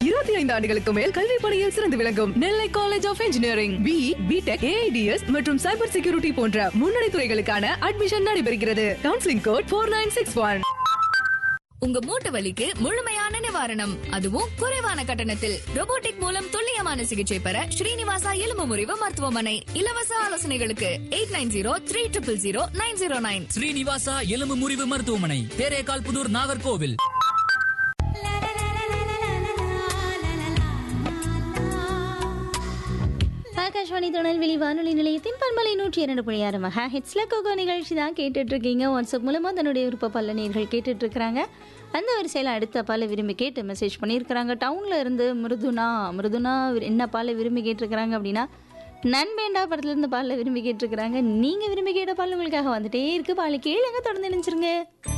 இருபத்தி ஐந்து ஆண்டுகளுக்கு மேல் கல்வி பணியில் சிறந்து விளங்கும் Nellai college of engineering B BTech AIDS மற்றும் சைபர் செக்யூரிட்டி போன்ற முன்னணி துறைகளுக்கான அட்மிஷன் நடைபெறுகிறது counselling code four nine six one உங்க மூட்டு வலிக்கு முழுமையான நிவாரணம் அதுவும் குறைவான கட்டணத்தில் robotic மூலம் துல்லியமான சிகிச்சை பெற ஸ்ரீனிவாசா எலும்பு முறிவு மருத்துவமனை இலவச ஆலோசனைகளுக்கு eight nine zero three triple zero nine zero nine Srinivasa எலும்பு முறிவு மருத்துவமனை தேரேகால் புதூர் நாகர்கோவில் ஆகாஷ்வாணி திருநெல்வேலி வானொலி நிலையத்தின் பண்பலை நூற்றி இரண்டு புள்ளி ஆறு மகா ஹெட்ஸ்ல கோகோ நிகழ்ச்சி தான் கேட்டுட்டு இருக்கீங்க வாட்ஸ்அப் மூலமா தன்னுடைய விருப்ப பல்ல நேர்கள் கேட்டுட்டு இருக்கிறாங்க அந்த வரிசையில் அடுத்த பாலை விரும்பி கேட்டு மெசேஜ் பண்ணியிருக்கிறாங்க டவுன்ல இருந்து மிருதுனா மிருதுனா விரு- என்ன பாலை விரும்பி கேட்டிருக்கிறாங்க அப்படின்னா நண்பேண்டா படத்துல இருந்து பாலில் விரும்பி கேட்டிருக்கிறாங்க நீங்க விரும்பி கேட்ட பால் உங்களுக்காக வந்துட்டே இருக்கு பாலை கேளுங்க தொடர்ந்து நினைச்சிருங்க